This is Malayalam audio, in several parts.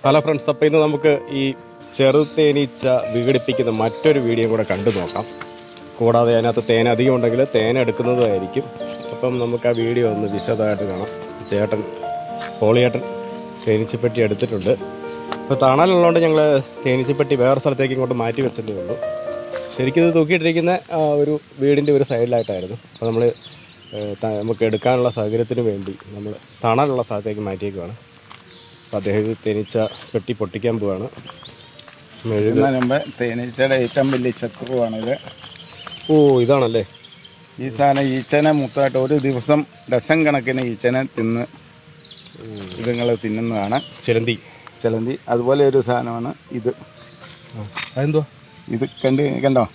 ഹലോ ഫ്രണ്ട്സ് അപ്പോൾ ഇന്ന് നമുക്ക് ഈ ചെറുതേനീച്ച വിഘടിപ്പിക്കുന്ന മറ്റൊരു വീഡിയോ കൂടെ കണ്ടു നോക്കാം കൂടാതെ അതിനകത്ത് തേൻ അധികം ഉണ്ടെങ്കിൽ തേൻ എടുക്കുന്നതായിരിക്കും അപ്പം നമുക്ക് ആ വീഡിയോ ഒന്ന് വിശദമായിട്ട് കാണാം ചേട്ടൻ പോളിയേട്ടൻ തേനീച്ചപ്പെട്ടി എടുത്തിട്ടുണ്ട് അപ്പോൾ തണലുള്ളതുകൊണ്ട് ഞങ്ങൾ തേനീച്ചപ്പെട്ടി വേറെ സ്ഥലത്തേക്ക് ഇങ്ങോട്ട് മാറ്റി വെച്ചതേ ഉള്ളൂ ശരിക്കും ഇത് തൂക്കിയിട്ടിരിക്കുന്ന ആ, ഒരു വീടിൻ്റെ ഒരു സൈഡിലായിട്ടായിരുന്നു അപ്പോൾ നമ്മൾ നമുക്ക് എടുക്കാനുള്ള സൗകര്യത്തിന് വേണ്ടി നമ്മൾ തണലുള്ള സ്ഥലത്തേക്ക് മാറ്റിയേക്കുവാണ് അപ്പോൾ അദ്ദേഹം ഇത് തേനീച്ച പെട്ടി പൊട്ടിക്കാൻ പോവാണ് മെഴുക് ഇതിന് മുമ്പ് തേനീച്ചയുടെ ഏറ്റവും വലിയ ശത്രുവാണിത് ഓ ഇതാണല്ലേ ഈ സാധനം ഈച്ചനെ മുത്തായിട്ട് ഒരു ദിവസം ഡസൻ കണക്കിന് ഈച്ചനെ തിന്ന് ഇതുങ്ങൾ തിന്നുന്നതാണ് ചിലന്തി ചിലന്തി അതുപോലെ ഒരു സാധനമാണ് ഇത് അതെന്തോ ഇത് കണ്ട് കണ്ടോ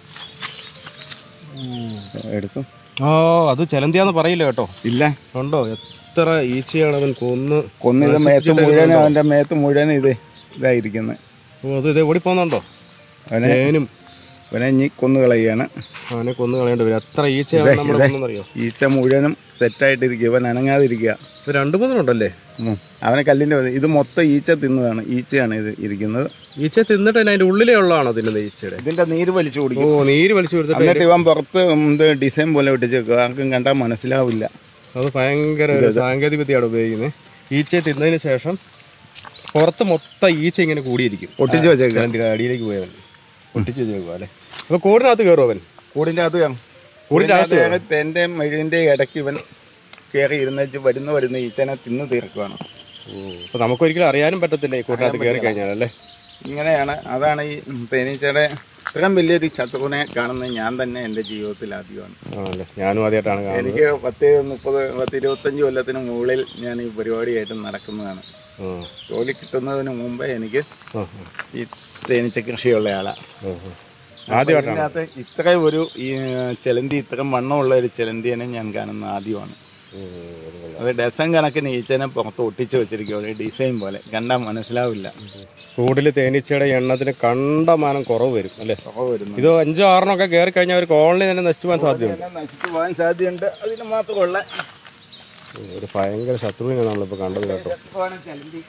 എടുത്തു ആ അത് ചിലന്തിയാന്ന് പറയില്ല കേട്ടോ ഇല്ല ഉണ്ടോ എത്ര ഈച്ചയാണ് അവൻ കൊന്ന് കൊന്നിത് മേത്ത് മുഴുവൻ അവൻ്റെ മേത്ത് മുഴുവൻ ഇത് ഇതായിരിക്കുന്നത് ഓ അത് ഇതേ ഓടി പോകുന്നുണ്ടോ അവനെ തേനും അവനെ ഇനി കൊന്നു കളയുകയാണ് അവനെ കൊന്നു കളയേണ്ടി വരും എത്ര ഈച്ചയാണ് നമ്മൾ കൊന്നറിയോ ഈച്ച മുഴുവനും സെറ്റായിട്ടിരിക്കുക ഇവൻ അനങ്ങാതിരിക്കുക ഇത് രണ്ട് മൂന്നെണ്ണുണ്ടല്ലേ ഉം. അവനെ കല്ലിൻ്റെ മതി. ഇത് മൊത്തം ഈച്ച തിന്നതാണ് ഈച്ചയാണ് ഇത് ഇരിക്കുന്നത് ഈച്ച തിന്നിട്ട് അതിന്റെ ഉള്ളിലേ ഉള്ളതാണോ തിന്നുന്നത് ഈച്ചയുടെ ഇതിന്റെ നീര് വലിച്ചു ഓ കുടിക്കും നീര് വലിച്ചു കൊടുത്തിട്ട് എന്നിട്ട് ഇവൻ പുറത്ത് ഇത് ഡിസൈൻ പോലെ ഒട്ടിച്ചേക്കുക ആർക്കും കണ്ടാൽ മനസ്സിലാവില്ല അത് ഭയങ്കര ഒരു സാങ്കേതിക വിദ്യയാണ് ഉപയോഗിക്കുന്നത് ഈച്ചയെ തിന്നതിന് ശേഷം പുറത്ത് മൊത്തം ഈച്ച ഇങ്ങനെ കൂടിയിരിക്കും ഒട്ടിച്ച് വെച്ചേക്കുക ചിലന്തിയുടെ അടിയിലേക്ക് പോയവൻ ഒട്ടിച്ച് വെച്ചേക്കുക അല്ലേ അപ്പൊ കൂടിനകത്ത് കയറും അവൻ കൂടിൻ്റെ അകത്ത് കാണും കൂടിൻ്റെ അകത്ത് കൂടിൻ്റെ തെൻ്റെ മെഴുകിൻ്റെ ഇടയ്ക്ക് ഇവൻ കയറി ഇരുന്നേച്ച് വരുന്ന വരുന്ന ഈച്ചനെ തിന്ന് തീർക്കുകയാണ് അപ്പൊ നമുക്ക് ഒരിക്കലും അറിയാനും പറ്റത്തില്ല ഈ കൂട്ടിനകത്ത് കയറി കഴിഞ്ഞാൽ അല്ലേ ഇങ്ങനെയാണ് അതാണ് ഈ തേനീച്ചയുടെ ഇത്രയും വലിയൊരു ശത്രുവിനെ കാണുന്നത് ഞാൻ തന്നെ എൻ്റെ ജീവിതത്തിൽ ആദ്യമാണ് ആണല്ലേ ഞാനും ആദ്യമായിട്ടാണ് കാണുന്നത് എനിക്ക് പത്ത് മുപ്പത് പത്ത് ഇരുപത്തഞ്ച് കൊല്ലത്തിന് മുകളിൽ ഞാൻ ഈ പരിപാടിയായിട്ട് നടക്കുന്നതാണ് ആ, ജോലി കിട്ടുന്നതിന് മുമ്പേ എനിക്ക് ആ, ഈ തേനീച്ച കൃഷിയുള്ള ആളാണ് ആ, ആ. ആദ്യമായിട്ടാണ് ഇതിനകത്ത് ഇത്രയും ഒരു ഈ ചെലന്തി ഇത്രയും വണ്ണമുള്ള ഒരു ചെലന്തിയെ ഞാൻ കാണുന്ന ആദ്യമാണ് അത് ഡസൻ കണക്കിന് ഈച്ചനെ പുറത്ത് ഒട്ടിച്ച് വെച്ചിരിക്കുക ഒരു ഡിസൈൻ പോലെ കണ്ടാൽ മനസ്സിലാവില്ല കൂടിൽ തേനീച്ചയുടെ എണ്ണത്തിന് കണ്ടമാനം കുറവ് വരും അല്ലേ കുറവ് വരുന്നു ഇത് അഞ്ചോ ആറെണ്ണം ഒക്കെ കയറി കഴിഞ്ഞാൽ ഒരു കോളനി തന്നെ നശിച്ചു പോകാൻ സാധ്യതയുണ്ട് എല്ലാം നശിച്ചു പോകാൻ സാധ്യതയുണ്ട് അതിന് മാത്രമുള്ള ഒരു ഭയങ്കര ശത്രുവിനെ നമ്മളിപ്പോൾ കണ്ടത് കേട്ടോ ശത്രുവാണ് ചെലന്തി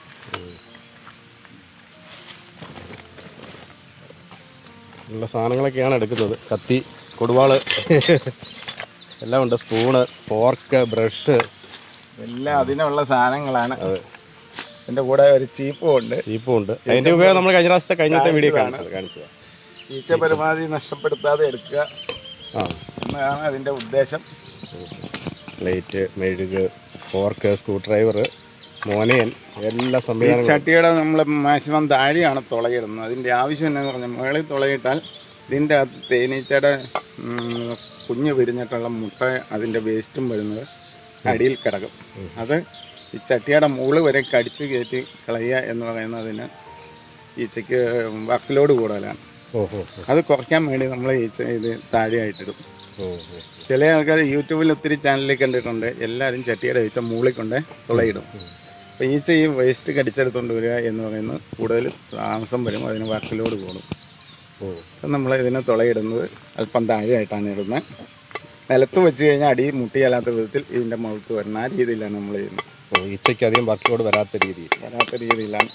ഉള്ള സാധനങ്ങളൊക്കെയാണ് എടുക്കുന്നത് കത്തി കൊടുവാള് എല്ലാം ഉണ്ട് സ്പൂണ് ഫോർക്ക് ബ്രഷ് എല്ലാം അതിനുള്ള സാധനങ്ങളാണ് എൻ്റെ കൂടെ ഒരു ചീപ്പും ഉണ്ട് ചീപ്പും ഉണ്ട് അതിന്റെ ഉപയോഗം നമ്മൾ കഴിഞ്ഞ പ്രാവശ്യത്തെ കഴിഞ്ഞത്തെ വീഡിയോ കാണിച്ചത് കാണിച്ചത് ഈച്ച പരമാവധി നഷ്ടപ്പെടുത്താതെ എടുക്കുക ആ എന്നതാണ് അതിൻ്റെ ഉദ്ദേശം പ്ലേറ്റ് മെഴുക് ഫോർക്ക് സ്ക്രൂ ഡ്രൈവർ മോനയൻ എല്ലാ ഈ സംവിധാനങ്ങളും ചട്ടിയുടെ നമ്മൾ മാക്സിമം താഴെയാണ് തുളയിടുന്നത് അതിൻ്റെ ആവശ്യം എന്നാന്ന് പറഞ്ഞാൽ മുകളിൽ തുളയിട്ടാൽ ഇതിൻ്റെ അകത്ത് തേനീച്ചയുടെ ഉം, കുഞ്ഞ് വിരിഞ്ഞിട്ടുള്ള മുട്ട അതിൻ്റെ വേസ്റ്റും വരുന്നത് അടിയിൽ കിടക്കും അത് ഈ ചട്ടിയുടെ മുകള് വരെ കടിച്ച് കയറ്റി കളയുക എന്ന് പറയുന്നതിന് ഈച്ചയ്ക്ക് വർക്ക് ലോഡ് കൂടുതലാണ് ഓ ഓ അത് കുറയ്ക്കാൻ വേണ്ടി നമ്മൾ ഈച്ച ഇത് താഴെയായിട്ടിടും ഓ ഓ ചില ആൾക്കാർ യൂട്യൂബിൽ ഒത്തിരി ചാനലിൽ കണ്ടിട്ടുണ്ട് എല്ലാവരും ചട്ടിയുടെ ഏറ്റവും മുകളിൽ കൊണ്ട് തുളയിടും അപ്പോൾ ഈച്ച ഈ വേസ്റ്റ് കടിച്ചെടുത്തുകൊണ്ട് വരിക എന്ന് പറയുന്നത് കൂടുതൽ താമസം വരും അതിന് വർക്ക് ലോഡ് കൂടും ഓ അപ്പം നമ്മൾ ഇതിനെ തുളയിടുന്നത് അല്പം താഴെയായിട്ടാണ് ഇടുന്നത് നിലത്ത് വെച്ച് കഴിഞ്ഞാൽ അടി മുട്ടിയല്ലാത്ത വിധത്തിൽ ഇതിൻ്റെ മുഖത്ത് വരുന്ന ആ രീതിയിലാണ് നമ്മൾ ചെയ്യുന്നത് ഓ ഈച്ചയ്ക്ക് അധികം വർക്കോട് വരാത്ത രീതിയിൽ വരാത്ത രീതിയിലാണ്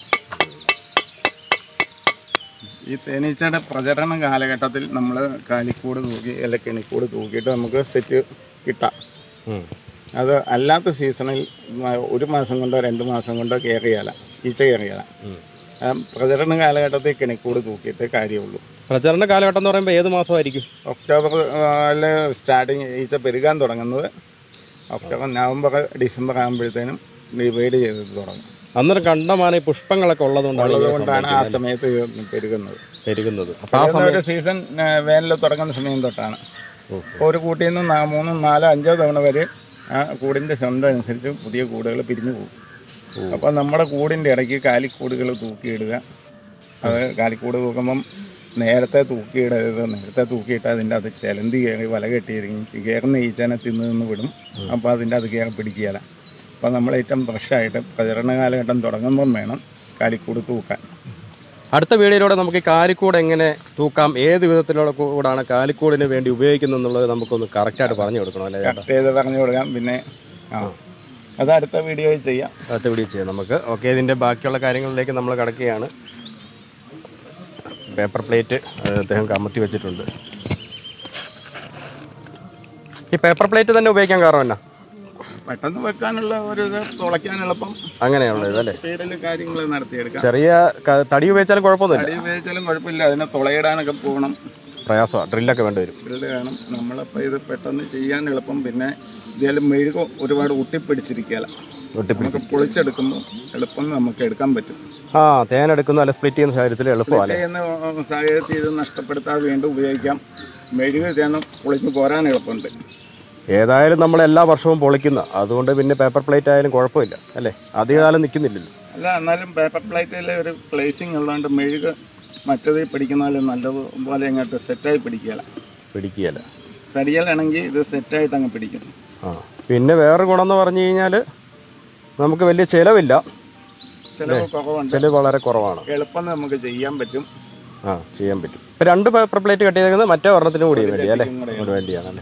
ഈ തേനീച്ചയുടെ പ്രചരണ കാലഘട്ടത്തിൽ നമ്മൾ കാലിക്കൂട് തൂക്കി അല്ല കെണിക്കൂട് തൂക്കിയിട്ട് നമുക്ക് സെറ്റ് കിട്ടാം ഉം. അത് അല്ലാത്ത സീസണിൽ മ- ഒരു മാസം കൊണ്ടോ രണ്ട് മാസം കൊണ്ടോ കയറിയാല ഈച്ച കയറിയാല ഉം. പ്രചരണ കാലഘട്ടത്തിൽ കെണിക്കൂട് തൂക്കിയിട്ട് കാര്യമുള്ളൂ പ്രചരണ കാലഘട്ടം എന്ന് പറയുമ്പോൾ ഏത് മാസമായിരിക്കും ഒക്ടോബറിൽ സ്റ്റാർട്ടിങ് ഈച്ച പെരുകാൻ തുടങ്ങുന്നത് ഒക്ടോബർ നവംബർ ഡിസംബർ ആകുമ്പോഴത്തേനും ഡിവൈഡ് ചെയ്ത് തുടങ്ങും അന്നേരം കണ്ടമാനം ഈ പുഷ്പങ്ങളൊക്കെ ഉള്ളതുകൊണ്ടാണ് ഇങ്ങനെ അതുകൊണ്ടാണ് ആ സമയത്ത് ഇത് പെരുകുന്നത് പെരുകുന്നത് അപ്പോൾ ആ പെരുകുന്ന ഒരു സീസൺ വേനൽ തുടങ്ങുന്ന സമയം തൊട്ടാണ് അപ്പോൾ ഒരു കൂട്ടിൽ നിന്ന് നാ- മൂന്നും നാലോ അഞ്ചോ തവണ വരെ ആ കൂടിൻ്റെ സ്വന്തം അനുസരിച്ച് പുതിയ കൂടുകൾ പിരിഞ്ഞു പോകും അപ്പോൾ നമ്മുടെ കൂടിൻ്റെ ഇടയ്ക്ക് കാലിക്കൂടുകൾ തൂക്കിയിടുക അത് കാലിക്കൂട് തൂക്കുമ്പം നേരത്തെ തൂക്കിയിടരുത് നേരത്തെ തൂക്കിയിട്ട് അതിൻ്റെ അത് ചിലന്തി കയറി വല കെട്ടിയിരിക്കും കയറുന്ന ഈച്ചനെ തിന്ന് നിന്ന് വിടും അപ്പോൾ അതിൻ്റെ അത് കയറി പിടിക്കുകയില്ല അപ്പോൾ നമ്മൾ ഏറ്റവും ഫ്രഷായിട്ട് പ്രചരണ കാലഘട്ടം തുടങ്ങുമ്പം വേണം കാലിക്കൂട് തൂക്കാൻ അടുത്ത വീഡിയോയിലൂടെ നമുക്ക് ഈ കാലിക്കൂട് എങ്ങനെ തൂക്കാം ഏത് വിധത്തിലുള്ള കൂടാണ് കാലിക്കൂടിന് വേണ്ടി ഉപയോഗിക്കുന്നത് എന്നുള്ളത് നമുക്കൊന്ന് കറക്റ്റായിട്ട് പറഞ്ഞു കൊടുക്കണം അല്ലേ ചേട്ടാ കട്ട് ചെയ്ത് പറഞ്ഞു കൊടുക്കാം പിന്നെ ആ അത് അടുത്ത വീഡിയോയിൽ ചെയ്യാം അടുത്ത വീഡിയോ ചെയ്യാം നമുക്ക് ഓക്കെ ഇതിൻ്റെ ബാക്കിയുള്ള കാര്യങ്ങളിലേക്ക് നമ്മൾ കിടക്കുകയാണ് പേപ്പർ പ്ലേറ്റ് അത് അദ്ദേഹം കമത്തി വെച്ചിട്ടുണ്ട് ഈ പേപ്പർ പ്ലേറ്റ് തന്നെ ഉപയോഗിക്കാൻ കാരണം എന്നാ പെട്ടെന്ന് വെക്കാനുള്ള ഒരു ഇത് തുളയ്ക്കാൻ എളുപ്പം അങ്ങനെയുള്ള ഇതല്ലേ സ്പീഡിൽ കാര്യങ്ങൾ നടത്തിയെടുക്കാം ചെറിയ ക- തടി ഉപയോഗിച്ചാലും കുഴപ്പമൊന്നുമില്ല അടി ഉപയോഗിച്ചാലും കുഴപ്പമില്ല അതിനെ തുളയിടാനൊക്കെ പോകണം പ്രയാസമാണ് ഡ്രില്ലൊക്കെ വേണ്ടി വരും ഗ്രില്ല് വേണം നമ്മളപ്പോൾ ഇത് പെട്ടെന്ന് ചെയ്യാൻ എളുപ്പം പിന്നെ ഇതിലും മെഴുക് ഒരുപാട് ഒട്ടിപ്പിടിച്ചിരിക്കുകയില്ല ഒട്ടിപ്പിടിച്ച് നമുക്ക് പൊളിച്ചെടുക്കുമ്പോൾ എളുപ്പം നമുക്ക് എടുക്കാൻ പറ്റും ആ തേൻ എടുക്കുന്ന അല്ല സ്പ്ലിറ്റ് ചെയ്യുന്ന സാഹചര്യത്തിൽ എളുപ്പമല്ലേ ചെയ്യുന്ന സാഹചര്യത്തിൽ ഇത് നഷ്ടപ്പെടുത്താതെ വീണ്ടും ഉപയോഗിക്കാം മെഴുക് ഇതാണ് പൊളിച്ച് പോരാൻ എളുപ്പമുണ്ട് ഏതായാലും നമ്മൾ എല്ലാ വർഷവും പൊളിക്കുന്ന അതുകൊണ്ട് പിന്നെ പേപ്പർ പ്ലേറ്റ് ആയാലും കുഴപ്പമില്ല അല്ലേ അധിക കാലം നിൽക്കുന്നില്ലല്ലോ അല്ല എന്നാലും പേപ്പർ പ്ലേറ്റിൽ ഒരു പ്ലേസിങ് ഉള്ളതുകൊണ്ട് മെഴുക് മറ്റത് പിടിക്കുന്നാലും നല്ലതുപോലെ അങ്ങോട്ട് സെറ്റായി പിടിക്കുകയില്ല പിടിക്കുകയല്ല തടിയലാണെങ്കിൽ ഇത് സെറ്റായിട്ട് അങ്ങ് പിടിക്കും ആ പിന്നെ വേറൊരു ഗുണം എന്ന് പറഞ്ഞു കഴിഞ്ഞാൽ നമുക്ക് വലിയ ചിലവില്ല ചിലവ് കുറവുണ്ട് ചിലവ് വളരെ കുറവാണ് എളുപ്പം നമുക്ക് ചെയ്യാൻ പറ്റും ആ ചെയ്യാൻ പറ്റും ഇപ്പം രണ്ട് പേപ്പർ പ്ലേറ്റ് കട്ട് ചെയ്തേക്കുന്നത് മറ്റേ ഒരെണ്ണത്തിനും കൂടി വേണ്ടി അല്ലേ അങ്ങോട്ട് വേണ്ടിയാണല്ലേ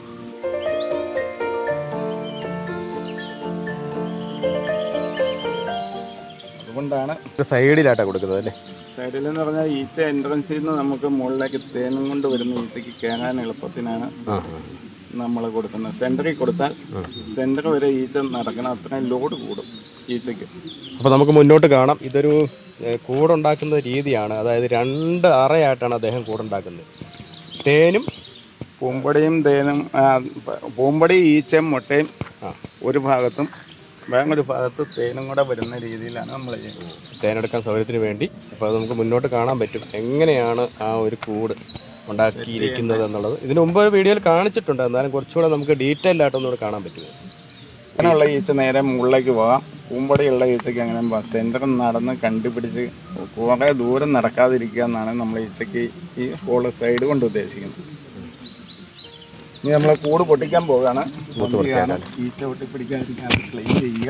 അതുകൊണ്ടാണ് ഒരു സൈഡിലായിട്ടാണ് കൊടുക്കുന്നത് അല്ലേ സൈഡിൽ എന്ന് പറഞ്ഞാൽ ഈച്ച എൻട്രൻസിൽ നിന്ന് നമുക്ക് മുകളിലേക്ക് തേനും കൊണ്ട് വരുന്ന ഈച്ചയ്ക്ക് കയറാൻ എളുപ്പത്തിനാണ് ആ നമ്മൾ കൊടുക്കുന്നത് സെൻറ്ററിൽ കൊടുത്താൽ സെൻറ്റർ വരെ ഈച്ച നടക്കണം അത്രയും ലോഡ് കൂടും ഈച്ചയ്ക്ക് അപ്പോൾ നമുക്ക് മുന്നോട്ട് കാണാം ഇതൊരു ഏഹ്, കൂടുണ്ടാക്കുന്ന രീതിയാണ് അതായത് രണ്ട് അറയായിട്ടാണ് അദ്ദേഹം കൂടുണ്ടാക്കുന്നത് തേനും പൂമ്പൊടിയും തേനും ആ, പ- പൂമ്പൊടി ഈച്ചയും മുട്ടയും ആ ഒരു ഭാഗത്തും വേറൊരു ഭാഗത്ത് തേനും കൂടെ വരുന്ന രീതിയിലാണ് നമ്മൾ ചെയ്യുന്നത് തേനെടുക്കാൻ സൗകര്യത്തിന് വേണ്ടി അപ്പോൾ അത് നമുക്ക് മുന്നോട്ട് കാണാൻ പറ്റും എങ്ങനെയാണ് ആ ഒരു കൂട് ഉണ്ടാക്കിയിരിക്കുന്നത് എന്നുള്ളത് ഇതിനു മുമ്പ് വീഡിയോയിൽ കാണിച്ചിട്ടുണ്ട് എന്നാലും കുറച്ചുകൂടെ നമുക്ക് ഡീറ്റെയിൽ ആയിട്ടൊന്നുകൂടെ കാണാൻ പറ്റുമോ അങ്ങനെയുള്ള ഈച്ച നേരെ മുകളിലേക്ക് പോകാം പൂമ്പൊടിയുള്ള ഈച്ചയ്ക്ക് അങ്ങനെ പോകാം സെൻറ്ററിൽ നടന്ന് കണ്ടുപിടിച്ച് കുറേ ദൂരം നടക്കാതിരിക്കുക എന്നാണ് നമ്മൾ ഈച്ചയ്ക്ക് ഈ ഹോള് സൈഡ് കൊണ്ട് ഉദ്ദേശിക്കുന്നത് ഇനി നമ്മൾ കൂട് പൊട്ടിക്കാൻ പോവുകയാണ് പൊട്ടിക്കുകയാണ്. ഈച്ച ഒട്ടിപ്പിടിക്കാതിരിക്കാൻ ക്ലീൻ ചെയ്യുക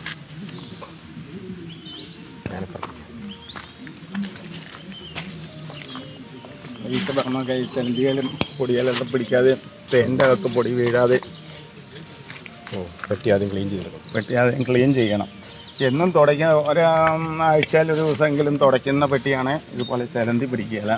ഞാനിപ്പോൾ ഈച്ച പറഞ്ഞൊക്കെ ഈ ചന്തികളും പൊടികളെല്ലാം പിടിക്കാതെ തേൻ്റെ അകത്ത് പൊടി വീഴാതെ ഓ പറ്റി ആദ്യം ക്ലീൻ ചെയ്തെടുക്കും പെട്ടി ആദ്യം ക്ലീൻ ചെയ്യണം എന്നും തുടയ്ക്കുന്ന ഒരാഴ്ചയിൽ ഒരു ദിവസമെങ്കിലും തുടയ്ക്കുന്ന പെട്ടിയാണ് ഇതുപോലെ ചലന്തി പിടിക്കുകയില്ല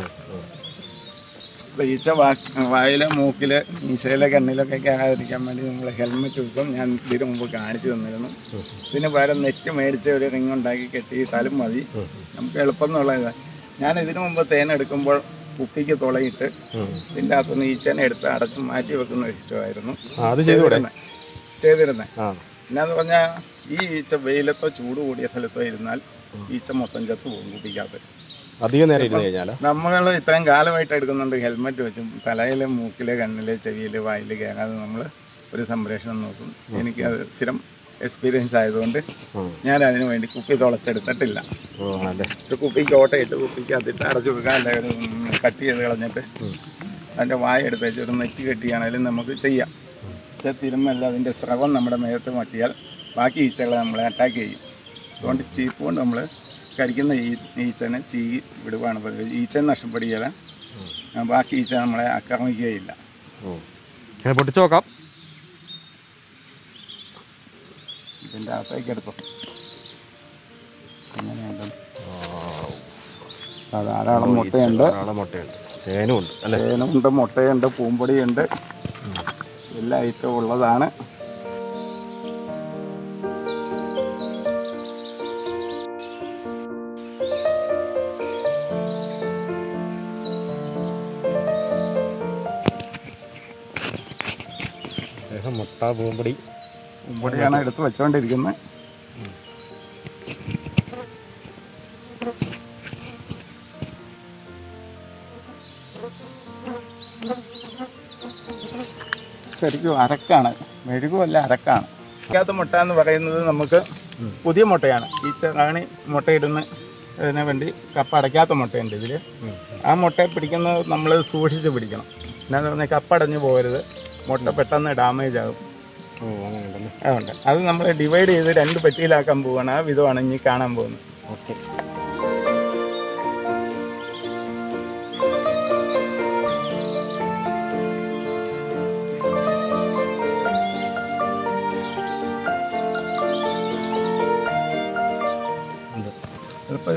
അപ്പോൾ ഈച്ച വാ വായിലെ മൂക്കിൽ മീശയിലെ കണ്ണിലൊക്കെ കയറാതിരിക്കാൻ വേണ്ടി നമ്മൾ ഹെൽമെറ്റ് വെക്കും ഞാൻ ഇതിന് മുമ്പ് കാണിച്ചു തന്നിരുന്നു ഇതിന് പകരം നെറ്റ് മേടിച്ച് ഒരു റിങ് ഉണ്ടാക്കി കെട്ടിയിട്ടാലും മതി നമുക്ക് എളുപ്പം എന്നുള്ളത് ഞാൻ ഇതിനു മുമ്പ് തേൻ എടുക്കുമ്പോൾ കുപ്പിക്ക് തുളയിട്ട് ഇതിൻ്റെ അകത്തുനിന്ന് ഈച്ചനെ എടുത്ത് അടച്ച് മാറ്റി വെക്കുന്നത് ഇഷ്ടമായിരുന്നു ആ അത് ചെയ്തുകൂടെ ചെയ്തിരുന്നത് ആ എന്നാന്ന് പറഞ്ഞാൽ ഈ ഈച്ച വെയിലത്തോ ചൂട് കൂടിയ സ്ഥലത്തോ ഇരുന്നാൽ ഈച്ച മൊത്തം ചത്തു പോകും കുപ്പിക്കകത്ത് അധികം നേരം ഇരുന്ന് കഴിഞ്ഞാൽ നമ്മൾ ഇത്രയും കാലമായിട്ട് എടുക്കുന്നുണ്ട് ഹെൽമെറ്റ് വെച്ചും തലയിലെ മൂക്കിലെ കണ്ണിലെ ചെവിയിലെ വായിൽ കയറാതെ നമ്മൾ ഒരു സംരക്ഷണം നോക്കും എനിക്ക് അത് സ്ഥിരം എക്സ്പീരിയൻസ് ആയതുകൊണ്ട് ഞാൻ അതിനു വേണ്ടി കുപ്പി തുളച്ചെടുത്തിട്ടില്ല ഓ ആണല്ലേ ഒരു കുപ്പിക്ക് ഓട്ടയിട്ട് കുപ്പിക്ക് അതിട്ട് അടച്ചു വെക്കാൻ അല്ല ഒരു കട്ട് ചെയ്ത് കളഞ്ഞിട്ട് അതിൻ്റെ വായ എടുത്ത് വെച്ച് ഒരു നെറ്റ് കെട്ടിയാണെങ്കിലും നമുക്ക് ചെയ്യാം പക്ഷേ തിരുമ്മല്ല അതിൻ്റെ സ്രവം നമ്മുടെ മേത്ത് മട്ടിയാൽ ബാക്കി ഈച്ചകളെ നമ്മളെ അറ്റാക്ക് ചെയ്യും അതുകൊണ്ട് ചീപ്പ് കൊണ്ട് നമ്മൾ കടിക്കുന്ന ഈ ഈച്ചനെ ചീ വിടുവാണ് പതിവ് ഈച്ച നഷ്ടപ്പെടുകയില്ല ആ, ബാക്കി ഈച്ച നമ്മളെ ആക്രമിക്കുകയില്ല ഓ ഞാൻ പൊട്ടിച്ച് നോക്കാം ഇതിൻ്റെ അകത്തേക്ക് എടുത്തു എങ്ങനെയുണ്ട് ആ, ധാരാളം മുട്ടയുണ്ട് ധാരാളം മുട്ടയുണ്ട് തേനും ഉണ്ട് അല്ലേ തേനുണ്ട് മുട്ടയുണ്ട് പൂമ്പൊടിയുണ്ട് എല്ലാ ഐറ്റവും ഉള്ളതാണ് അദ്ദേഹം മുട്ട പൂമ്പൊടി പൂമ്പൊടിയാണ് എടുത്ത് വെച്ചുകൊണ്ടിരിക്കുന്നത് ശരിക്കും അരക്കാണ് മെഴുകുമല്ല അരക്കാണ് ഇതിനകത്ത് മുട്ട എന്ന് പറയുന്നത് നമുക്ക് പുതിയ മുട്ടയാണ് ഈ റാണി മുട്ടയിടുന്ന ഇതിന് വേണ്ടി കപ്പ അടയ്ക്കാത്ത മുട്ടയുണ്ട് ഇതിൽ ആ മുട്ട പിടിക്കുന്നത് നമ്മൾ സൂക്ഷിച്ച് പിടിക്കണം എന്നാന്ന് പറഞ്ഞാൽ കപ്പ അടഞ്ഞു പോകരുത് മുട്ട പെട്ടെന്ന് ഡാമേജ് ആകും ഓ അങ്ങനെ ഉണ്ടല്ലേ അതുകൊണ്ട് അത് നമ്മൾ ഡിവൈഡ് ചെയ്ത് രണ്ട് പെട്ടിയിലാക്കാൻ പോവുകയാണ് ആ വിധമാണ് ഇനി കാണാൻ പോകുന്നത് ഓക്കെ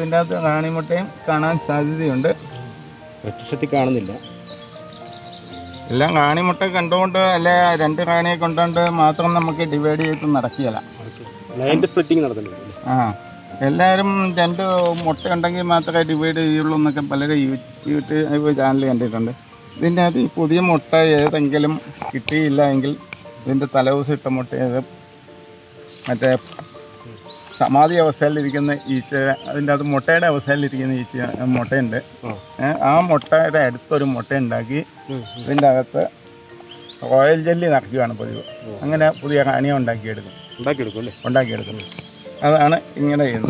ഇതിൻ്റെ അകത്ത് റാണിമുട്ടയും കാണാൻ സാധ്യതയുണ്ട് പ്രത്യക്ഷത്തിൽ കാണുന്നില്ല എല്ലാം റാണിമുട്ട കണ്ടുകൊണ്ട് അല്ലെ രണ്ട് റാണിയെ കൊണ്ടുകൊണ്ട് മാത്രം നമുക്ക് ഡിവൈഡ് ചെയ്ത് നടക്കുകയില്ല ലൈൻ്റെ സ്പ്ലിറ്റിംഗ് നടത്തുന്നുണ്ട് ആ എല്ലാവരും രണ്ട് മുട്ട ഉണ്ടെങ്കിൽ മാത്രമേ ഡിവൈഡ് ചെയ്യുള്ളൂ എന്നൊക്കെ പലരും യൂ- യൂട്യൂബ് ചാനൽ കണ്ടിട്ടുണ്ട് ഇതിൻ്റെ അകത്ത് ഈ പുതിയ മുട്ട ഏതെങ്കിലും കിട്ടിയില്ല എങ്കിൽ ഇതിൻ്റെ തലേദിവസം ഇട്ട മുട്ട ഏത് മറ്റേ സമാധി അവസ്ഥയിലിരിക്കുന്ന ഈച്ച അതിൻ്റെ അകത്ത് മുട്ടയുടെ അവസ്ഥയിലിരിക്കുന്ന ഈച്ച മുട്ടയുണ്ട് ഏ, ആ മുട്ടയുടെ അടുത്തൊരു മുട്ട ഉണ്ടാക്കി ഇതിൻ്റെ അകത്ത് റോയൽ ജെല്ലി നിറയ്ക്കുകയാണ് പതിവ് അങ്ങനെ പുതിയ റാണിയെ ഉണ്ടാക്കിയെടുക്കും ഉണ്ടാക്കിയെടുക്കും അല്ലേ ഉണ്ടാക്കിയെടുക്കുന്നത് അതാണ് ഇങ്ങനെ ചെയ്യുന്നത്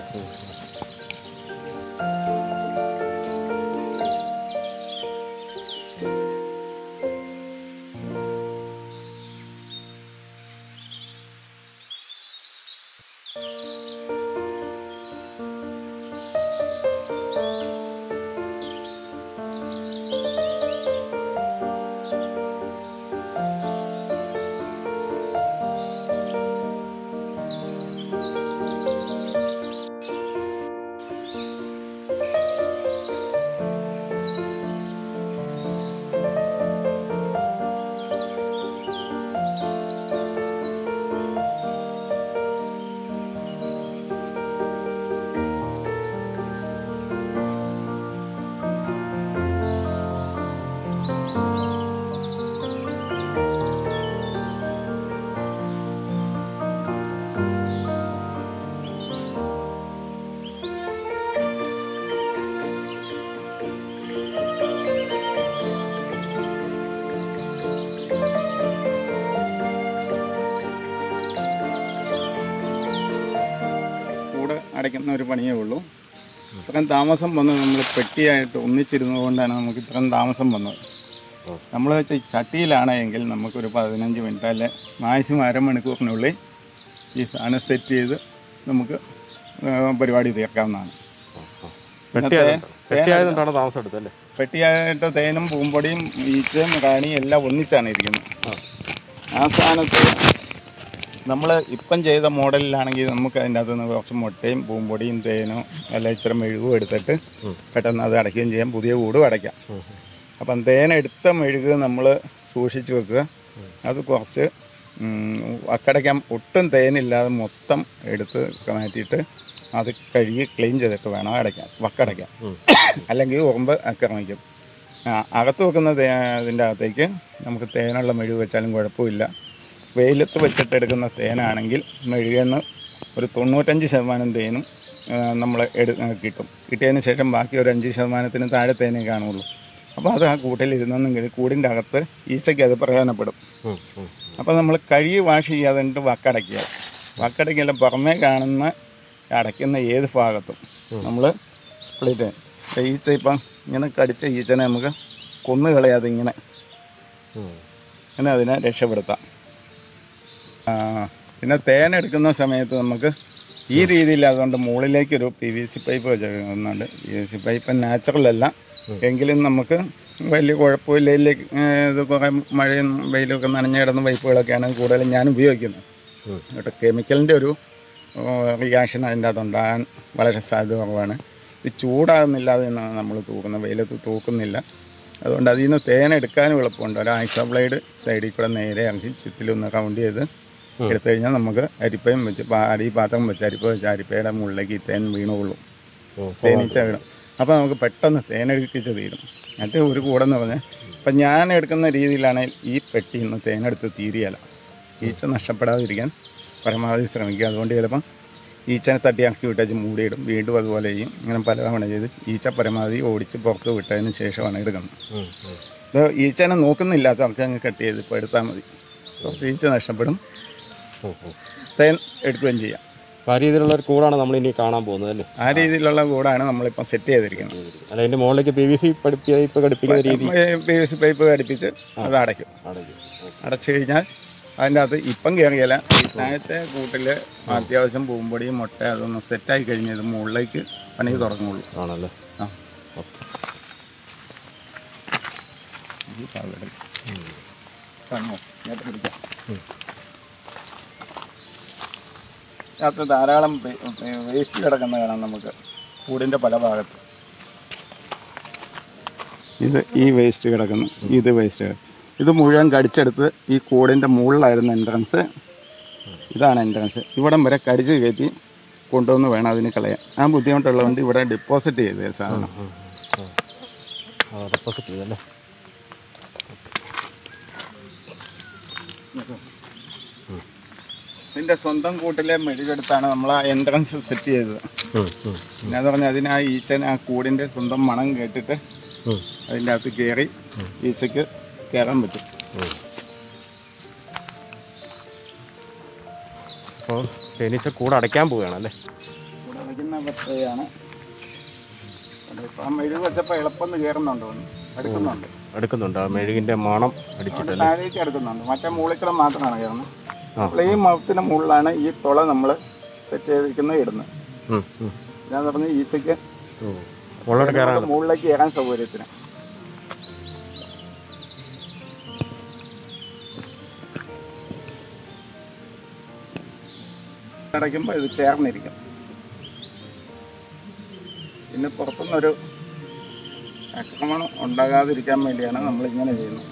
കൂടെ അടയ്ക്കുന്ന ഒരു പണിയേ ഉള്ളൂ ഇത്രയും താമസം വന്നത് നമ്മൾ പെട്ടിയായിട്ട് ഒന്നിച്ചിരുന്നത് കൊണ്ടാണ് നമുക്ക് ഇത്രയും താമസം വന്നത് നമ്മൾ വെച്ചാൽ ചട്ടിയിലാണ് എങ്കിൽ നമുക്കൊരു പതിനഞ്ച് മിനിറ്റ് അല്ലെ മാക്സിമം അരമണിക്കൂറിനുള്ളിൽ ഈ സാധനം സെറ്റ് ചെയ്ത് നമുക്ക് ആ, പരിപാടി തീർക്കാവുന്നതാണ് പെട്ടിയായതുകൊണ്ടാണ് പെട്ടിയായതുകൊണ്ടാണ് താമസം എടുത്തല്ലേ പെട്ടിയായിട്ട് തേനും പൂമ്പൊടിയും ഈച്ചയും റാണിയും എല്ലാം ഒന്നിച്ചാണ് ഇരിക്കുന്നത് ആ സ്ഥാനത്ത് നമ്മൾ ഇപ്പം ചെയ്ത മോഡലിലാണെങ്കിൽ നമുക്ക് അതിൻ്റെ അകത്ത് നിന്ന് കുറച്ച് മുട്ടയും പൂമ്പൊടിയും തേനോ അല്ല ഇച്ചിരി മെഴുകും എടുത്തിട്ട് പെട്ടെന്ന് അത് അടയ്ക്കുകയും ചെയ്യാം പുതിയ കൂടും അടയ്ക്കാം അപ്പം തേൻ എടുത്ത മെഴുക് നമ്മൾ സൂക്ഷിച്ച് വെക്കുക അത് കുറച്ച് ഉം, അക്കടയ്ക്കാൻ ഒട്ടും തേനില്ലാതെ മൊത്തം എടുത്ത് മാറ്റിയിട്ട് അത് കഴുകി ക്ലീൻ ചെയ്തിട്ട് വേണം അടയ്ക്കാൻ വക്കടയ്ക്കാൻ അല്ലെങ്കിൽ ഉറുമ്പ് ആക്രമിക്കും ആ, അകത്ത് വെക്കുന്ന തേ ഇതിൻ്റെ അകത്തേക്ക് നമുക്ക് തേനുള്ള മെഴുക് വെച്ചാലും കുഴപ്പമില്ല വെയിലത്ത് വെച്ചിട്ട് എടുക്കുന്ന തേനാണെങ്കിൽ മെഴുകെന്ന് ഒരു തൊണ്ണൂറ്റഞ്ച് ശതമാനം തേനും നമ്മൾ എടു ആ, കിട്ടും കിട്ടിയതിന് ശേഷം ബാക്കി ഒരു അഞ്ച് ശതമാനത്തിന് താഴെ തേനേ കാണുള്ളൂ അപ്പോൾ അത് ആ കൂട്ടിലിരുന്നെങ്കിൽ കൂടിൻ്റെ അകത്ത് ഈച്ചയ്ക്ക് അത് പ്രയോജനപ്പെടും അപ്പോൾ നമ്മൾ കഴുകി വാഷ് ചെയ്യാതെ കണ്ടിട്ട് വക്കടയ്ക്കുക വക്കടയ്ക്കല്ല പുറമേ കാണുന്ന അടയ്ക്കുന്ന ഏത് ഭാഗത്തും നമ്മൾ സ്പ്ലിറ്റ് ഈച്ച ഇപ്പം ഇങ്ങനെ കടിച്ച ഈച്ചനെ നമുക്ക് കൊന്നു കളയാതെ ഇങ്ങനെ ഇങ്ങനെ അതിനെ രക്ഷപ്പെടുത്താം ആ, പിന്നെ തേൻ എടുക്കുന്ന സമയത്ത് നമുക്ക് ഈ രീതിയിൽ അതുകൊണ്ട് മുകളിലേക്ക് ഒരു പി വി സി പൈപ്പ് വെച്ചിരിക്കുന്നുണ്ട് P V C pipe natural അല്ല എങ്കിലും നമുക്ക് വലിയ കുഴപ്പമില്ല ഇതിലേക്ക് ഇത് കുറേ മഴയും വെയിലും ഒക്കെ നനഞ്ഞു കിടന്ന പൈപ്പുകളൊക്കെയാണ് കൂടുതലും ഞാൻ ഉപയോഗിക്കുന്നത് കേട്ടോ കെമിക്കലിൻ്റെ ഒരു റിയാക്ഷൻ അതിൻ്റെ അകത്ത് ഉണ്ടാകാൻ വളരെ സാധ്യത കുറവാണ് ഇത് ചൂടാകുന്നില്ലാതെ എന്നാണ് നമ്മൾ തൂക്കുന്നത് വെയിലത്ത് തൂക്കുന്നില്ല അതുകൊണ്ട് അതിൽ നിന്ന് തേൻ എടുക്കാനും എളുപ്പമുണ്ട് ഒരു ഐസ ബ്ലേഡ് സൈഡിൽ കൂടെ നേരെ ഇറക്കി ചുറ്റിലൊന്ന് റൗണ്ട് ചെയ്ത് എടുത്തു കഴിഞ്ഞാൽ നമുക്ക് അരിപ്പയും വെച്ച് പാ- അടി പാത്രം വെച്ച് അരിപ്പ വെച്ച് അരിപ്പയുടെ മുകളിലേക്ക് ഈ തേൻ വീണുകൊള്ളും തേനീച്ച വീണും അപ്പോൾ നമുക്ക് പെട്ടെന്ന് തേനെടുക്കിച്ച് തീരും മറ്റേ ഒരു കൂടെന്ന് പറഞ്ഞാൽ ഇപ്പം ഞാൻ എടുക്കുന്ന രീതിയിലാണെങ്കിൽ ഈ പെട്ടി ഇന്ന് തേനെടുത്ത് തീരിയല്ല ഈച്ച നഷ്ടപ്പെടാതിരിക്കാൻ പരമാവധി ശ്രമിക്കുക അതുകൊണ്ട് ചിലപ്പം ഈച്ചനെ തട്ടിയാക്കി വിട്ടേച്ച് മൂടിയിടും വീണ്ടും അതുപോലെ ചെയ്യും ഇങ്ങനെ പലതവണ ചെയ്ത് ഈച്ച പരമാവധി ഓടിച്ച് പുറത്ത് വിട്ടതിന് ശേഷമാണ് എടുക്കുന്നത് ഇത് ഈച്ചനെ നോക്കുന്നില്ലാത്ത ആൾക്ക് അങ്ങ് കട്ട് ചെയ്ത് ഇപ്പോൾ എടുത്താൽ മതി കുറച്ച് ഈച്ച നഷ്ടപ്പെടും തേൻ എടുക്കുകയും ചെയ്യാം അപ്പോൾ ആ രീതിയിലുള്ള ഒരു കൂടാണ് നമ്മൾ ഇനി കാണാൻ പോകുന്നത് അല്ലേ ആ രീതിയിലുള്ള കൂടാണ് നമ്മളിപ്പം സെറ്റ് ചെയ്തിരിക്കുന്നത് അല്ല അതിൻ്റെ മുകളിലേക്ക് പി വി സി പൈപ്പ് ഘടിപ്പിക്കുന്ന രീതി പി വി സി പൈപ്പ് ഘടിപ്പിച്ച് അത് അടയ്ക്കും അടയ്ക്കും അടച്ചു കഴിഞ്ഞാൽ അതിൻ്റെ അകത്ത് ഇപ്പം കയറിയല്ല ഈ താഴത്തെ കൂട്ടിൽ അത്യാവശ്യം പൂമ്പൊടിയും മുട്ട അതൊന്ന് സെറ്റായി കഴിഞ്ഞത് മുകളിലേക്ക് പണി തുടങ്ങുള്ളൂ ആണല്ലേ ആ ഈ ഭാഗം എടുക്ക്. തന്നോ? ഇങ്ങോട്ട് പിടിക്കാം. ഇതിനകത്ത് ധാരാളം വേസ്റ്റ് കിടക്കുന്ന കാണാം നമുക്ക് കൂടിൻ്റെ പല ഭാഗത്ത് ഇത് ഈ വേസ്റ്റ് കിടക്കുന്നു ഇത് വേസ്റ്റ് ഇത് മുഴുവൻ കടിച്ചെടുത്ത് ഈ കൂടിൻ്റെ മുകളിലായിരുന്നു എൻട്രൻസ് ഇതാണ് എൻട്രൻസ് ഇവിടം വരെ കടിച്ച് കയറ്റി കൊണ്ടുവന്ന് വേണം അതിന് കളയാൻ ആ ബുദ്ധിമുട്ടുള്ളതുകൊണ്ട് ഇവിടെ ഡിപ്പോസിറ്റ് ചെയ്തേ സാധനം ഡെപ്പോസിറ്റ് ചെയ്തല്ലേ ഇതിൻ്റെ സ്വന്തം കൂട്ടിലെ മെഴുകെടുത്താണ് നമ്മൾ ആ എൻട്രൻസ് സെറ്റ് ചെയ്തത് പിന്നെ എന്ന് പറഞ്ഞാൽ അതിന് ആ ഈച്ചന് ആ കൂടിൻ്റെ സ്വന്തം മണം കേട്ടിട്ട് അതിൻ്റെ അകത്ത് കയറി ഈച്ചയ്ക്ക് കയറാൻ പറ്റും അപ്പോൾ തേനീച്ച കൂടെ അടയ്ക്കാൻ പോവുകയാണ് അല്ലേ ഇവിടെ വയ്ക്കുന്ന പ്രക്രിയയാണ് ആ മെഴുക് വെച്ചപ്പോൾ എളുപ്പം കയറുന്നുണ്ട് തോന്നുന്നു എടുക്കുന്നുണ്ട് എടുക്കുന്നുണ്ട് ആ മെഴുകിൻ്റെ മണം അടിച്ചിട്ടല്ലേ താഴേക്ക് എടുക്കുന്നുണ്ട് മറ്റേ മൂളിക്കട മാത്രമാണ് കയറുന്നത് ആ. അപ്പോൾ ഈ മൗത്തിന് മുകളിലാണ് ഈ തുള നമ്മൾ സെറ്റ് ചെയ്തിരിക്കുന്നത് ഇടുന്നത് ഉം, ഉം. ഞാൻ പറഞ്ഞ ഈച്ചയ്ക്ക് ഓ മുകളിലോട്ട് കയറാൻ മുകളിലേക്ക് കയറാൻ സൗകര്യത്തിന് അടയ്ക്കുമ്പോൾ ഇത് ചേർന്നിരിക്കും പിന്നെ പുറത്തുനിന്നൊരു ആക്രമണം ഉണ്ടാകാതിരിക്കാൻ വേണ്ടിയാണ് നമ്മൾ ഇങ്ങനെ ചെയ്യുന്നത്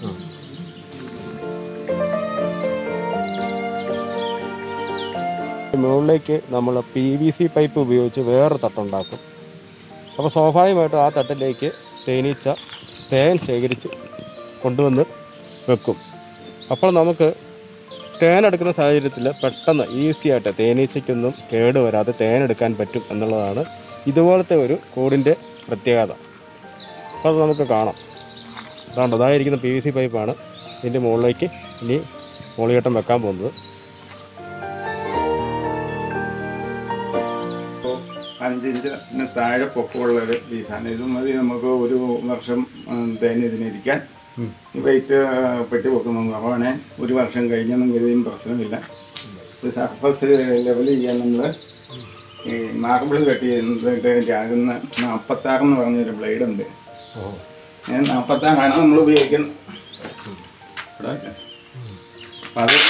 മുകളിലേക്ക് നമ്മൾ പി വി സി പൈപ്പ് ഉപയോഗിച്ച് വേറെ തട്ടുണ്ടാക്കും അപ്പോൾ സ്വാഭാവികമായിട്ടും ആ തട്ടിലേക്ക് തേനീച്ച തേൻ ശേഖരിച്ച് കൊണ്ടുവന്ന് വെക്കും അപ്പോൾ നമുക്ക് തേൻ എടുക്കുന്ന സാഹചര്യത്തിൽ പെട്ടെന്ന് ഈസി ആയിട്ട് തേനീച്ചയ്ക്കൊന്നും കേട് വരാതെ തേൻ എടുക്കാൻ പറ്റും എന്നുള്ളതാണ് ഇതുപോലത്തെ ഒരു കൂടിൻ്റെ പ്രത്യേകത അപ്പോൾ അത് നമുക്ക് കാണാം അതാണ്ട് അതായിരിക്കുന്ന പി വി സി പൈപ്പാണ് ഇതിൻ്റെ മുകളിലേക്ക് ഇനി മോളിയേട്ടം വെക്കാൻ പോകുന്നത് ഇപ്പോൾ അഞ്ചിഞ്ചിന് താഴെ പൊക്കമുള്ള ഒരു പീസാണ് ഇത് മതി നമുക്ക് ഒരു വർഷം ഉം, തേൻ ഇതിനിരിക്കാൻ ഈ വെയിറ്റ് പെട്ടി വെക്കുന്ന കുറവാണ് ഒരു വർഷം കഴിഞ്ഞൊന്നും കരുതിയും പ്രശ്നമില്ല ഇത് സർഫസ് ലെവൽ ചെയ്യാൻ നമ്മൾ ഈ മാർബിൾ കട്ട് ചെയ്തിട്ട് രാകുന്ന നാൽപ്പത്താറെന്ന് പറഞ്ഞൊരു ബ്ലേഡ് ഉണ്ട് നാൽപ്പത്താറാണ് നമ്മൾ ഉപയോഗിക്കുന്നത് ഇവിടെ ഇല്ല. അപ്പം അത്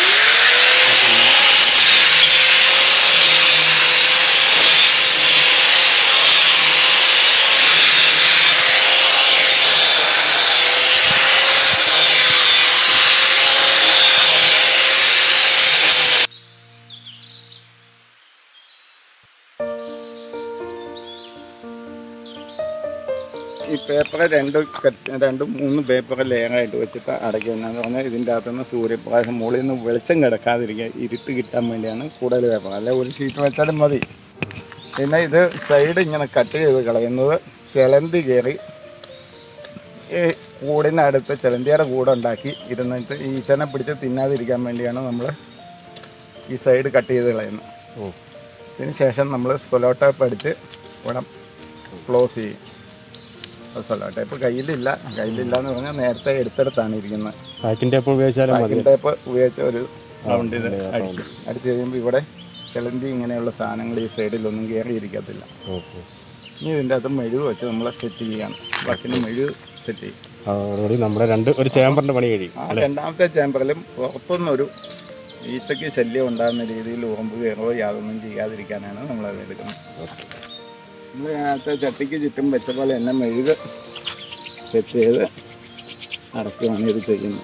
ഈ പേപ്പർ രണ്ട് കട്ട് രണ്ട് മൂന്ന് പേപ്പർ ലെയറായിട്ട് വെച്ചിട്ട് അടയ്ക്കുന്നതെന്ന് പറഞ്ഞാൽ ഇതിൻ്റെ അകത്തുനിന്ന് സൂര്യപ്രകാശം മുകളിൽ നിന്ന് വെളിച്ചം കിടക്കാതിരിക്കുക ഇരുട്ട് കിട്ടാൻ വേണ്ടിയാണ് കൂടുതൽ പേപ്പർ അല്ലെ ഒരു ഷീറ്റ് വെച്ചാലും മതി പിന്നെ ഇത് സൈഡ് ഇങ്ങനെ കട്ട് ചെയ്ത് കളയുന്നത് ചിലന്തി കയറി ഈ കൂടിനടുത്ത് ചിലന്തിയുടെ കൂടുണ്ടാക്കി ഇരുന്നിട്ട് ഈ ഈച്ചനെ പിടിച്ച് തിന്നാതിരിക്കാൻ വേണ്ടിയാണ് നമ്മൾ ഈ സൈഡ് കട്ട് ചെയ്ത് കളയുന്നത് ഓ ഇതിന് ശേഷം നമ്മൾ സൊലോ ടേപ്പ് അടിച്ച് ഇവിടെ ക്ലോസ് ചെയ്യും സൊലോ ടേപ്പ് കയ്യിലില്ല കയ്യിലില്ല എന്ന് പറഞ്ഞാൽ നേരത്തെ എടുത്തെടുത്താണ് ഇരിക്കുന്നത് പാക്കിംഗ് ടേപ്പ് ഉപയോഗിച്ചാലും മതി പാക്കിംഗ് ടേപ്പ് ഉപയോഗിച്ച് ഒരു റൗണ്ട് ഇത് അടിക്കും അടിച്ച് കഴിയുമ്പോൾ ഇവിടെ ചിലന്തി ഇങ്ങനെയുള്ള സാധനങ്ങൾ ഈ സൈഡിലൊന്നും കയറി ഇരിക്കത്തില്ല ഓ ഓ ഇനി ഇതിൻ്റെ അകത്ത് മെഴുക് വെച്ച് നമ്മൾ സെറ്റ് ചെയ്യാണ് ബാക്കിന് മെഴുക് സെറ്റ് ചെയ്യും അതോടുകൂടി നമ്മുടെ രണ്ട് ഒരു ചേമ്പറിൻ്റെ പണി കഴിയും ആ രണ്ടാമത്തെ ചേമ്പറിലും പുറത്തുനിന്നൊരു ഈച്ചയ്ക്ക് ശല്യം ഉണ്ടാകുന്ന രീതിയിൽ ഉറമ്പ് കയറോ യാതൊന്നും ചെയ്യാതിരിക്കാനാണ് നമ്മളത് എടുക്കുന്നത് നമ്മൾ അതിനകത്ത് ചട്ടിക്ക് ചുറ്റും വെച്ച പോലെ തന്നെ മെഴുക് സെറ്റ് ചെയ്ത് അടക്കുകയാണ് ഇത് ചെയ്യുന്നത്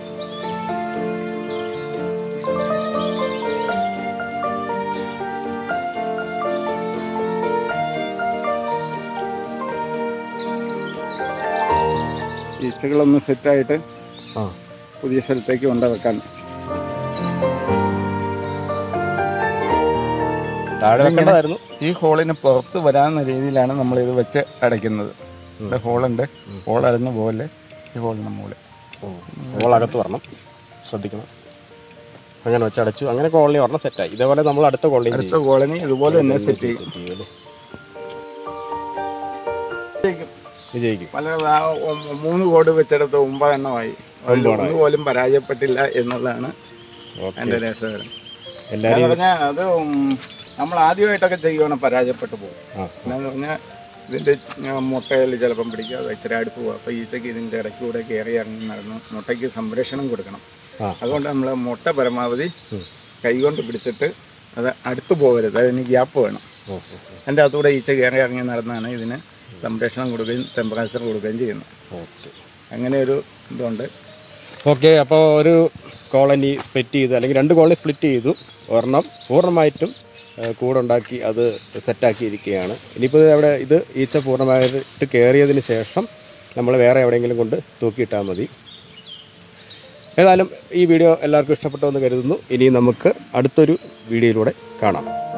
ഈച്ചകളൊന്ന് സെറ്റായിട്ട് ആ പുതിയ സ്ഥലത്തേക്ക് കൊണ്ടുവെക്കാൻ താഴെ വെക്കേണ്ടതായിരുന്നു ഈ ഹോളിന് പുറത്ത് വരാവുന്ന രീതിയിലാണ് നമ്മൾ ഇത് വെച്ച് അടയ്ക്കുന്നത് ഇവിടെ ഹോളുണ്ട് ഹോൾ അടഞ്ഞു പോലെ ഈ ഹോളിന് മുകളിൽ ഓ അകത്ത് വരണം ശ്രദ്ധിക്കണം അങ്ങനെ വെച്ച് അടച്ചു അങ്ങനെ കോളനി ഒരെണ്ണം സെറ്റായി ഇതേപോലെ നമ്മൾ അടുത്ത കോളനി അടുത്ത കോളനി ഇതുപോലെ തന്നെ സെറ്റ് ചെയ്യും സെറ്റ് ചെയ്യും അല്ലേ വിജയിക്കും പല ആ ഒ- മൂന്ന് കോഡ് വെച്ചെടുത്ത് ഒമ്പതെണ്ണമായി അതിൽ ഒന്ന് പോലും പരാജയപ്പെട്ടില്ല എന്നുള്ളതാണ് ഓക്കെ എൻ്റെ രസകരം എല്ലാവരും എന്ന് പറഞ്ഞാൽ അത് ഉം, നമ്മൾ ആദ്യമായിട്ടൊക്കെ ചെയ്യുവാണ് പരാജയപ്പെട്ടു പോകും ആ എന്നാന്ന് പറഞ്ഞാൽ ഇതിൻ്റെ മുട്ടയിൽ ചിലപ്പം പിടിക്കുക അത് ഇച്ചിരി അടുത്ത് പോകും അപ്പോൾ ഈച്ചയ്ക്ക് ഇതിൻ്റെ ഇടയ്ക്കൂടെ കയറി ഇറങ്ങി നടന്ന് മുട്ടയ്ക്ക് സംരക്ഷണം കൊടുക്കണം ആ. അതുകൊണ്ട് നമ്മൾ മുട്ട പരമാവധി കൈകൊണ്ട് പിടിച്ചിട്ട് അത് അടുത്ത് പോകരുത് അതിന് ഗ്യാപ്പ് വേണം ഓക്കെ അതിൻ്റെ അകത്തൂടെ ഈച്ച കയറി ഇറങ്ങി നടന്നാണ് ഇതിന് സംരക്ഷണം കൊടുക്കുകയും ടെമ്പറേച്ചർ കൊടുക്കുകയും ചെയ്യുന്നത് ഓക്കെ അങ്ങനെ ഒരു ഇതുണ്ട് ഓക്കെ അപ്പോൾ ഒരു കോളനി സ്പ്ലിറ്റ് ചെയ്ത് അല്ലെങ്കിൽ രണ്ട് കോളനി സ്പ്ലിറ്റ് ചെയ്തു ഒരെണ്ണം പൂർണ്ണമായിട്ടും ആ, കൂടുണ്ടാക്കി അത് സെറ്റാക്കിയിരിക്കുകയാണ് ഇനിയിപ്പോൾ അവിടെ ഇത് ഈച്ച പൂർണ്ണമായിട്ട് കയറിയതിന് ശേഷം നമ്മൾ വേറെ എവിടെയെങ്കിലും കൊണ്ട് തൂക്കിയിട്ടാൽ മതി ഏതായാലും ഈ വീഡിയോ എല്ലാവർക്കും ഇഷ്ടപ്പെട്ടു എന്ന് കരുതുന്നു ഇനി നമുക്ക് അടുത്തൊരു വീഡിയോയിലൂടെ കാണാം